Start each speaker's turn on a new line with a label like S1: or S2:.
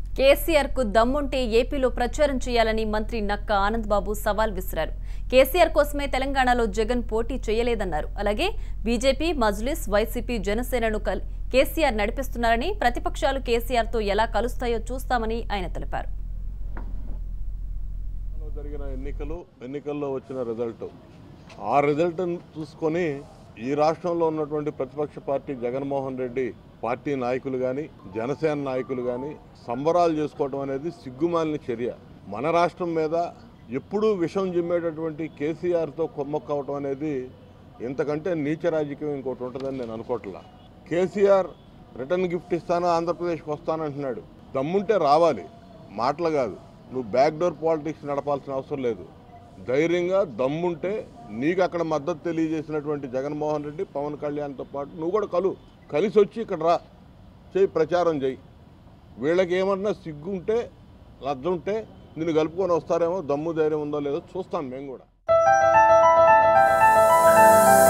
S1: కేసీఆర్ కు దమ్ముంటే ఏపీలో ప్రచారం చేయాలని మంత్రి నక్క ఆనంద్ బాబు సవాల్ విసిరారు కేసీఆర్ కోసమే తెలంగాణలో జగన్ పోటీ చేయలేదన్నారు అలాగే బీజేపీ మజ్లిస్ వైసీపీ జనసేనను కల్- కేసీఆర్ నడిపిస్తున్నారని ప్రతిపక్షాలు కేసీఆర్ తో ఎలా కలుస్తాయో చూస్తామని ఆయన తెలిపారు
S2: లో జరిగిన ఎన్నికలు ఎన్నికల్లో వచ్చిన రిజల్ట్ ఆ రిజల్ట్ చూసుకొని ఈ రాష్ట్రంలో ఉన్నటువంటి ప్రతిపక్ష పార్టీ జగన్మోహన్ రెడ్డి పార్టీ నాయకులు కానీ జనసేన నాయకులు కానీ సంబరాలు చేసుకోవడం అనేది సిగ్గుమాలిన చర్య మన రాష్ట్రం మీద ఎప్పుడూ విషం జిమ్మేటటువంటి కేసీఆర్తో కొమ్మక్కవటం అనేది ఇంతకంటే నీచ రాజకీయం ఇంకోటి ఉంటుందని నేను అనుకోవట్లా కేసీఆర్ రిటర్న్ గిఫ్ట్ ఇస్తాను ఆంధ్రప్రదేశ్కి వస్తానంటున్నాడు దమ్ముంటే రావాలి మాటలు కాదు నువ్వు బ్యాక్ డోర్ పాలిటిక్స్ నడపాల్సిన అవసరం లేదు ధైర్యంగా దమ్ముంటే నీకు అక్కడ మద్దతు తెలియజేసినటువంటి జగన్మోహన్ రెడ్డి పవన్ కళ్యాణ్తో పాటు నువ్వు కూడా కలు కలిసి వచ్చి ఇక్కడ రా చేయి ప్రచారం చేయి వీళ్ళకి ఏమన్నా సిగ్గుంటే లజ్జుంటే నిన్ను కలుపుకొని వస్తారేమో దమ్ము ధైర్యం ఉందో లేదో చూస్తాం మేము కూడా